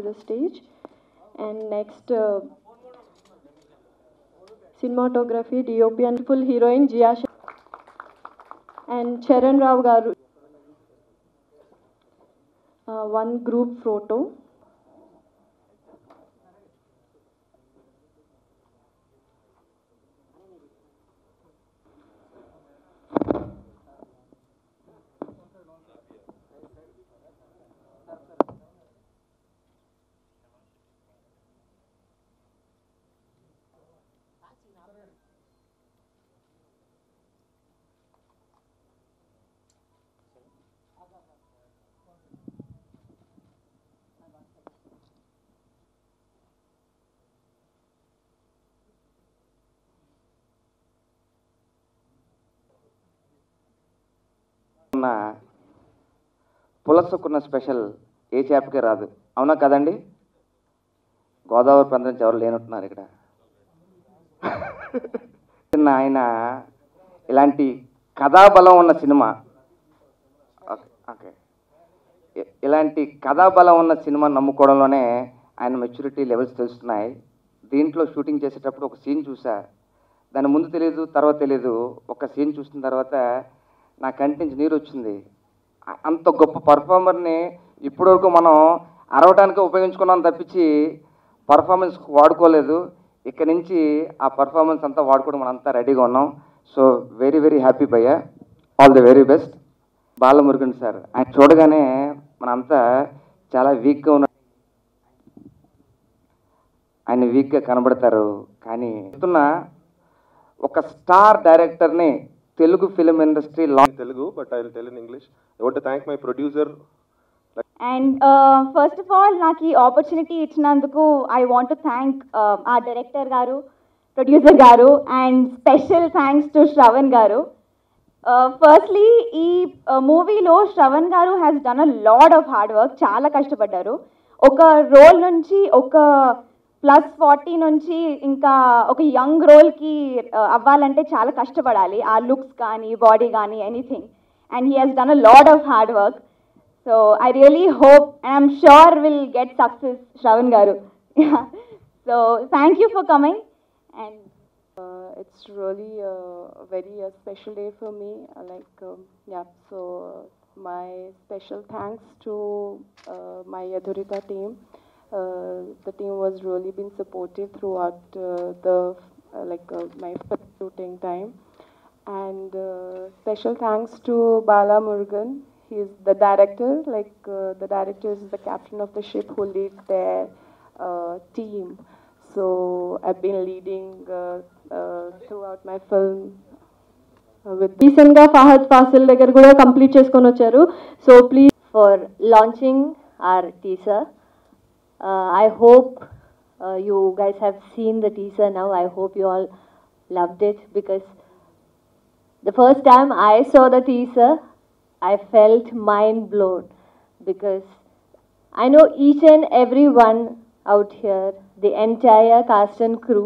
the stage. And next, uh, cinematography, DOP and full heroine Jia Shah. And Charan Rao Garu. Uh, one group photo. ఉన్న పులసకున్న special ఏ చేపకి రాదు అవునా కదండి గోదావరి ప్రాంతం నుంచి ఎవరు లేనట్టున్నారు ఇక్కడ చిన్న ఆయన ఇలాంటి కథాబలం ఉన్న సినిమా ఓకే ఓకే ఇ- ఇలాంటి కథాబలం ఉన్న సినిమా నమ్ముకోవడంలోనే ఆయన మెచ్యూరిటీ లెవెల్స్ తెలుస్తున్నాయి దీంట్లో షూటింగ్ చేసేటప్పుడు ఒక సీన్ చూసా దాని ముందు తెలియదు తర్వాత తెలియదు ఒక సీన్ చూసిన తర్వాత నా కంటి నుంచి నీరు వచ్చింది అ- అంత గొప్ప పర్ఫార్మర్ని ఇప్పటివరకు మనం అరవటానికి ఉపయోగించుకున్నాం తప్పించి పర్ఫార్మెన్స్ వాడుకోలేదు ఇక్కడ నుంచి ఆ పర్ఫార్మెన్స్ అంతా వాడుకోవడం మనం అంతా రెడీగా ఉన్నాం సో వెరీ వెరీ హ్యాపీ భయ్య all the very best Balamurugan sir ఆయన చూడగానే మనంతా చాలా వీక్గా ఉన్న ఆయన వీక్గా కనబడతారు కానీ చెప్తున్నా ఒక స్టార్ డైరెక్టర్ని తెలుగు ఫిలిం ఇండస్ట్రీ లా in Telugu, but I'll tell in English. I want to thank my producer. And first of all నాకు ఈ ఆపర్చునిటీ ఇచ్చినందుకు ఐ వాంట్ టు థ్యాంక్ ఆ డైరెక్టర్ గారు ప్రొడ్యూసర్ గారు and special thanks to Shravan గారు firstly ఈ మూవీలో శ్రవణ్ గారు has done a lot of hard work చాలా కష్టపడ్డారు ఒక రోల్ నుంచి ఒక ప్లస్ ఫార్టీ నుంచి ఇంకా ఒక యంగ్ రోల్కి అవ్వాలంటే చాలా కష్టపడాలి ఆ లుక్స్ కానీ బాడీ కానీ anything and he has done a lot of hard work so I really hope and I'm sure will get success Shravan గారు so thank you for coming and Uh, it's really uh, a very uh, special day for me. Uh, like, um, yeah, so uh, my special thanks to uh, my Yadurita team. Uh, the team was really been supportive throughout uh, the uh, like uh, my first shooting time. And uh, special thanks to Bala Murugan. He's the director. Like uh, the director is the captain of the ship who leads their uh, team. So I've been leading uh, uh, throughout my film. With రీసెంట్గా ఫహద్ ఫాసిల్ దగ్గర కూడా complete చేసుకొని వచ్చారు so please for launching our teaser. Uh, I hope uh, you guys have seen the teaser now. I hope you all loved it because the first time I saw the teaser, I felt mind blown because I know each and every one out here, the entire cast and crew,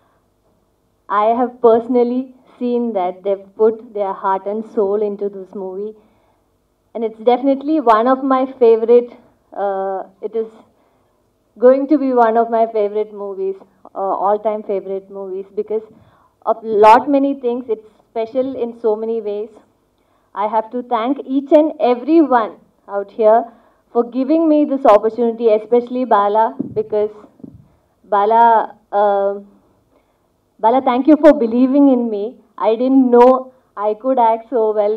I have personally seen that they've put their heart and soul into this movie and it's definitely one of my favorite uh, it is going to be one of my favorite movies uh, all time favorite movies because of lot many things it's special in so many ways i have to thank each and every one out here for giving me this opportunity especially bala because bala uh, bala thank you for believing in me i didn't know i could act so well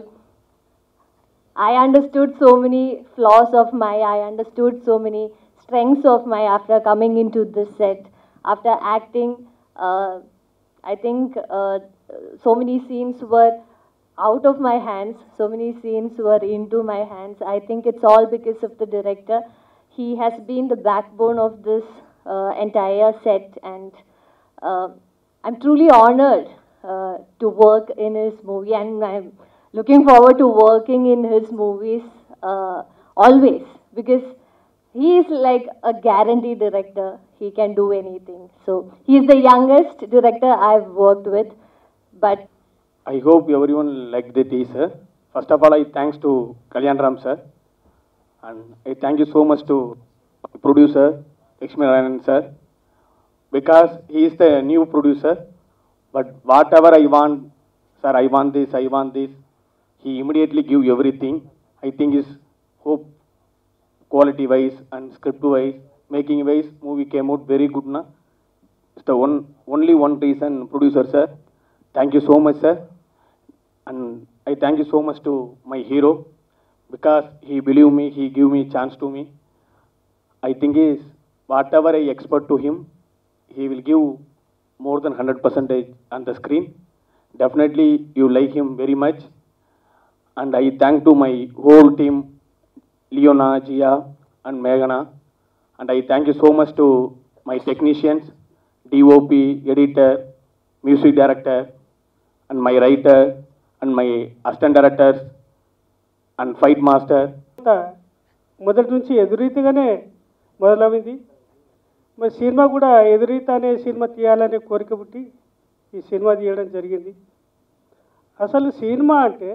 I understood so many flaws of my, I understood so many strengths of my after coming into this set. After acting, uh, I think uh, so many scenes were out of my hands, so many scenes were into my hands. I think it's all because of the director. He has been the backbone of this uh, entire set, and uh, I'm truly honored uh, to work in his movie, and I'm looking forward to working in his movies uh, always because he is like a guarantee director. He can do anything. So he's the youngest director I've worked with, but I hope everyone liked the teaser. First of all, I thanks to Kalyan Ram sir, and I thank you so much to producer Lakshmi Narayanan sir, because he is the new producer. But whatever I want, sir, I want this, I want this. He immediately give everything. I think is hope quality wise and script wise, making wise, movie came out very good na. It's the one only one reason producer sir. Thank you so much sir. And I thank you so much to my hero because he believe me, he give me chance to me. I think is whatever I expect to him, he will give more than 100 percentage on the screen. Definitely you like him very much. And I thank to my whole team, Leona, Gia and Meghana. And I thank you so much to my technicians, DOP, editor, music director, and my writer, and my assistant directors, and fight master. అంతా మొదటి నుంచి ఎదురీతగానే మొదలైంది మరి cinema కూడా ఎదురీత అనే cinema తీయాలనే కోరిక పుట్టి ఈ సినిమా తీయడం జరిగింది అసలు సినిమా అంటే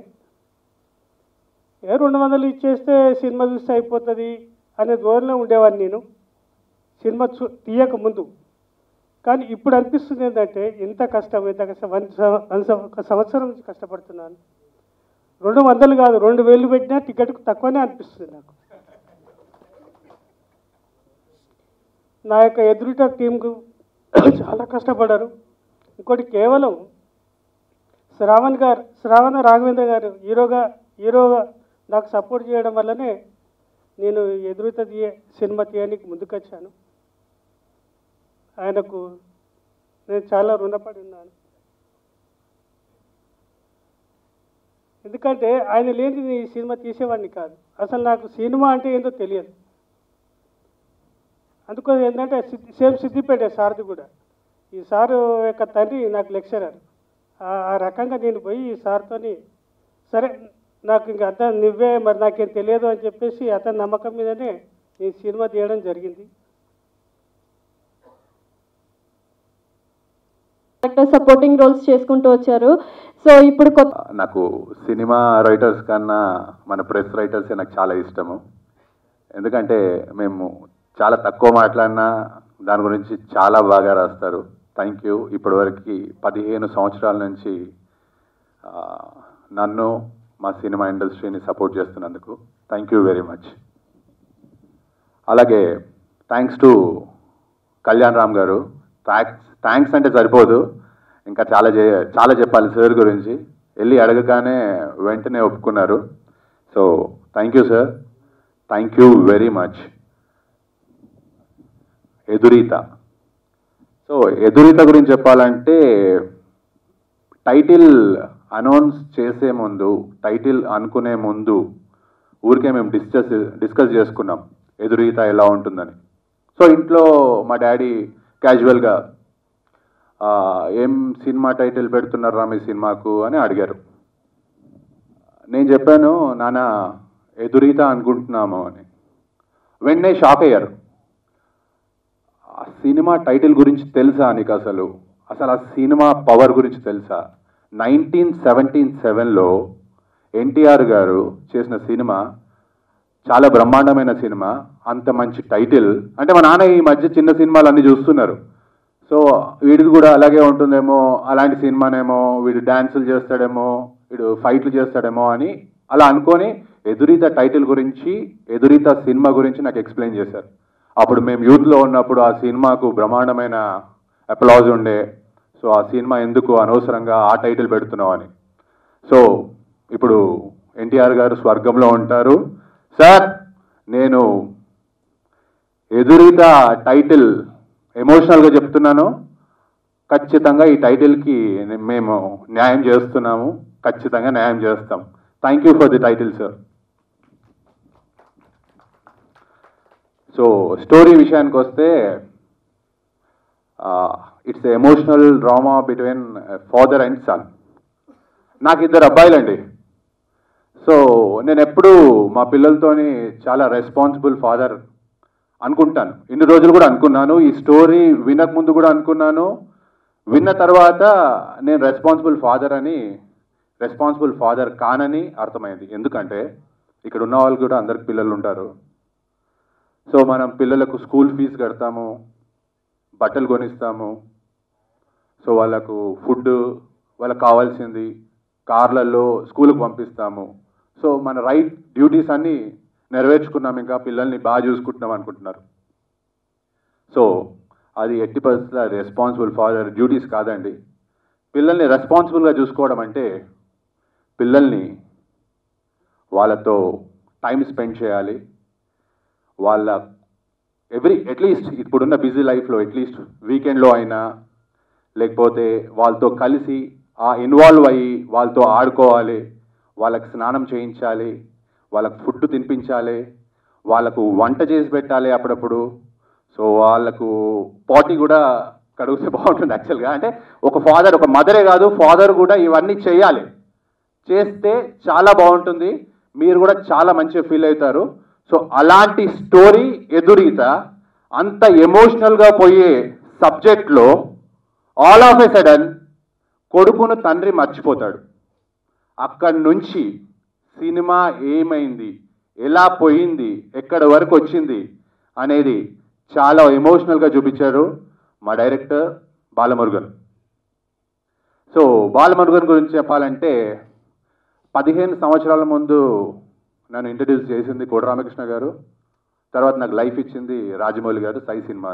ఏ రెండు వందలు ఇచ్చేస్తే సినిమా చూస్తే అయిపోతుంది అనే ధోరణిలో ఉండేవాడిని నేను సినిమా చూ తీయక ముందు కానీ ఇప్పుడు అనిపిస్తుంది ఏంటంటే ఎంత కష్టం ఎంత కష్టం వన్ సం- వన్ సం- ఒక సంవత్సరం నుంచి కష్టపడుతున్నాను రెండు వందలు కాదు రెండు వేలు పెట్టినా టికెట్కు తక్కువనే అనిపిస్తుంది నాకు నా యొక్క ఎదురుట టీంకు చాలా కష్టపడ్డారు ఇంకోటి కేవలం శ్రావణ్ గారు శ్రావణ రాఘవేంద్ర గారు హీరోగా హీరోగా నాకు సపోర్ట్ చేయడం వల్లనే నేను ఎదురుత తీయ సినిమా తీయడానికి ముందుకొచ్చాను ఆయనకు నేను చాలా రుణపడి ఉన్నాను ఎందుకంటే ఆయన లేని నేను ఈ సినిమా తీసేవాడిని కాదు అసలు నాకు సినిమా అంటే ఏందో తెలియదు అందుకోసం ఏంటంటే సిద్ధి సేమ్ సిద్దిపేట సార్ది కూడా ఈ సారు యొక్క తండ్రి నాకు లెక్చరర్ ఆ- ఆ రకంగా నేను పోయి ఈ సార్తోని సరే నాకు ఇంక అతను నువ్వే మరి నాకేం తెలియదు అని చెప్పేసి అతని నమ్మకం మీదనే ఈ సినిమా తీయడం జరిగింది డైరెక్టర్ సపోర్టింగ్ రోల్స్ చేసుకుంటూ వచ్చారు సో ఇప్పుడు కొత్త నాకు సినిమా రైటర్స్ కన్నా మన ప్రెస్ రైటర్సే నాకు చాలా ఇష్టము ఎందుకంటే మేము చాలా తక్కువ మాట్లాడినా దాని గురించి చాలా బాగా రాస్తారు థ్యాంక్ యూ ఇప్పటివరకు పదిహేను సంవత్సరాల నుంచి ఆ, నన్ను మా సినిమా ఇండస్ట్రీని సపోర్ట్ చేస్తున్నందుకు థ్యాంక్ యూ వెరీ మచ్ అలాగే థ్యాంక్స్ టు కళ్యాణ్ రామ్ గారు థ్యాంక్స్ థ్యాంక్స్ అంటే సరిపోదు ఇంకా చాలా చే చాలా చెప్పాలి సార్ గురించి వెళ్ళి అడగగానే వెంటనే ఒప్పుకున్నారు so thank you sir thank you very much Edureetha so Edureetha గురించి చెప్పాలంటే టైటిల్ అనౌన్స్ చేసే ముందు టైటిల్ అనుకునే ముందు ఊరికే మేము డిస్కస్ డిస్కస్ చేసుకున్నాం ఎదురీత ఎలా ఉంటుందని సో ఇంట్లో మా డాడీ క్యాజువల్గా ఏం సినిమా టైటిల్ పెడుతున్నారా మీ సినిమాకు అని అడిగారు నేను చెప్పాను నాన్న ఎదురీత అనుకుంటున్నాము అని వెంటనే షాక్ అయ్యారు ఆ సినిమా టైటిల్ గురించి తెలుసా నీకు అసలు అసలు ఆ సినిమా పవర్ గురించి తెలుసా నైన్టీన్ సెవెంటీన్ సెవెన్లో ఎన్టీఆర్ గారు చేసిన సినిమా చాలా బ్రహ్మాండమైన సినిమా అంత మంచి టైటిల్ అంటే మా నాన్న ఈ మధ్య చిన్న సినిమాలు అన్ని చూస్తున్నారు సో వీడికి కూడా అలాగే ఉంటుందేమో అలాంటి సినిమానేమో వీడు డ్యాన్సులు చేస్తాడేమో వీడు ఫైట్లు చేస్తాడేమో అని అలా అనుకొని ఎదురీత టైటిల్ గురించి ఎదురీత సినిమా గురించి నాకు ఎక్స్ప్లెయిన్ చేశారు అప్పుడు మేము యూత్లో ఉన్నప్పుడు ఆ సినిమాకు బ్రహ్మాండమైన అప్లాజ్ ఉండే సో ఆ సినిమా ఎందుకు అనవసరంగా ఆ టైటిల్ పెడుతున్నావు అని సో ఇప్పుడు ఎన్టీఆర్ గారు స్వర్గంలో ఉంటారు సార్ నేను ఎదురీత టైటిల్ ఎమోషనల్గా చెప్తున్నాను ఖచ్చితంగా ఈ టైటిల్కి మేము న్యాయం చేస్తున్నాము ఖచ్చితంగా న్యాయం చేస్తాం thank you for the title sir so story విషయానికి వస్తే it's emotional drama between father and son నాకు ఇద్దరు అబ్బాయిలండి సో నేను ఎప్పుడూ మా పిల్లలతోని చాలా రెస్పాన్సిబుల్ ఫాదర్ అనుకుంటాను ఇన్ని రోజులు కూడా అనుకున్నాను ఈ స్టోరీ వినక ముందు కూడా అనుకున్నాను విన్న తర్వాత నేను రెస్పాన్సిబుల్ ఫాదర్ అని రెస్పాన్సిబుల్ ఫాదర్ కానని అర్థమైంది ఎందుకంటే ఇక్కడ ఉన్న వాళ్ళు కూడా అందరికి పిల్లలు ఉంటారు సో మనం పిల్లలకు స్కూల్ ఫీజు కడతాము బట్టలు కొనిస్తాము సో వాళ్ళకు ఫుడ్ వాళ్ళకి కావాల్సింది కార్లలో స్కూల్కి పంపిస్తాము సో మన రైట్ డ్యూటీస్ అన్నీ నెరవేర్చుకున్నాం ఇంకా పిల్లల్ని బాగా చూసుకుంటున్నాం అనుకుంటున్నారు సో అది ఎట్టి పరిస్థితుల రెస్పాన్సిబుల్ ఫాదర్ డ్యూటీస్ కాదండి పిల్లల్ని రెస్పాన్సిబుల్గా చూసుకోవడం అంటే పిల్లల్ని వాళ్ళతో టైం స్పెండ్ చేయాలి వాళ్ళ ఎవ్రీ అట్లీస్ట్ ఇప్పుడున్న బిజీ లైఫ్లో అట్లీస్ట్ వీకెండ్లో అయినా లేకపోతే వాళ్ళతో కలిసి ఆ ఇన్వాల్వ్ అయ్యి వాళ్ళతో ఆడుకోవాలి వాళ్ళకి స్నానం చేయించాలి వాళ్ళకు ఫుడ్ తినిపించాలి వాళ్ళకు వంట చేసి పెట్టాలి అప్పుడప్పుడు సో వాళ్ళకు పాటీ కూడా కడిగితే బాగుంటుంది యాక్చువల్గా అంటే ఒక ఫాదర్ ఒక మదరే కాదు ఫాదర్ కూడా ఇవన్నీ చేయాలి చేస్తే చాలా బాగుంటుంది మీరు కూడా చాలా మంచిగా ఫీల్ అవుతారు సో అలాంటి స్టోరీ ఎదురీత అంత ఎమోషనల్గా పోయే సబ్జెక్ట్లో ఆల్ ఆఫ్ ఎ సడన్ కొడుకును తండ్రి మర్చిపోతాడు అక్కడి నుంచి సినిమా ఏమైంది ఎలా పోయింది ఎక్కడి వరకు వచ్చింది అనేది చాలా ఎమోషనల్గా చూపించారు మా డైరెక్టర్ బాలమురుగన్ సో బాలమురుగన్ గురించి చెప్పాలంటే పదిహేను సంవత్సరాల ముందు నన్ను ఇంట్రడ్యూస్ చేసింది కోట రామకృష్ణ గారు తర్వాత నాకు లైఫ్ ఇచ్చింది రాజమౌళి గారు సై సినిమా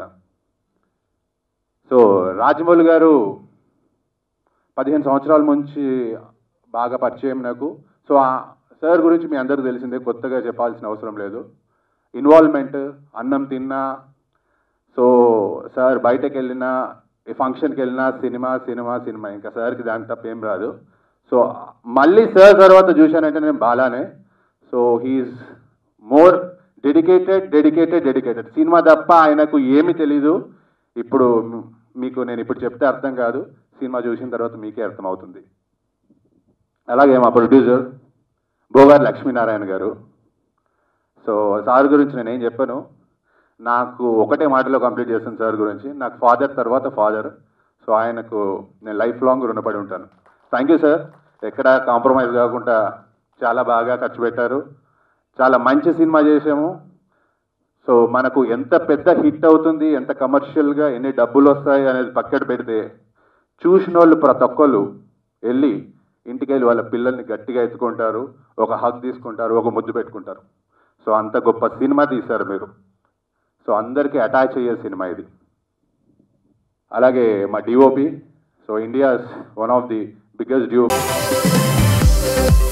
సో రాజమౌళి గారు పదిహేను సంవత్సరాల నుంచి బాగా పరిచయం నాకు సో ఆ సార్ గురించి మీ అందరికీ తెలిసిందే కొత్తగా చెప్పాల్సిన అవసరం లేదు ఇన్వాల్వ్మెంట్ అన్నం తిన్నా సో సార్ బయటకు వెళ్ళినా ఏ ఫంక్షన్కి వెళ్ళినా సినిమా సినిమా సినిమా ఇంకా సార్కి దాని తప్ప ఏం రాదు సో మళ్ళీ సార్ తర్వాత చూశానంటే నేను బాలానే so he is more dedicated dedicated dedicated సినిమా తప్ప ఆయనకు ఏమీ తెలీదు ఇప్పుడు మీకు నేను ఇప్పుడు చెప్తే అర్థం కాదు సినిమా చూసిన తర్వాత మీకే అర్థమవుతుంది అలాగే మా ప్రొడ్యూసర్ బోగారి లక్ష్మీనారాయణ గారు సో సార్ గురించి నేను ఏం చెప్పాను నాకు ఒకటే మాటలో కంప్లీట్ చేస్తాను సార్ గురించి నాకు ఫాదర్ తర్వాత ఫాదర్ సో ఆయనకు నేను లైఫ్ లాంగ్ రుణపడి ఉంటాను థ్యాంక్ యూ సార్ ఎక్కడ కాంప్రమైజ్ కాకుండా చాలా బాగా ఖర్చు పెట్టారు చాలా మంచి సినిమా చేసాము సో మనకు ఎంత పెద్ద హిట్ అవుతుంది ఎంత కమర్షియల్గా ఎన్ని డబ్బులు వస్తాయి అనేది పక్కన పెడితే చూసిన వాళ్ళు ప్రతి ఒక్కళ్ళు వెళ్ళి ఇంటికి వెళ్ళి వాళ్ళ పిల్లల్ని గట్టిగా ఎత్తుకుంటారు ఒక హక్ తీసుకుంటారు ఒక ముద్దు పెట్టుకుంటారు సో అంత గొప్ప సినిమా తీశారు మీరు సో అందరికీ అటాచ్ అయ్యే సినిమా ఇది అలాగే మా DOP so India's one of the biggest DOP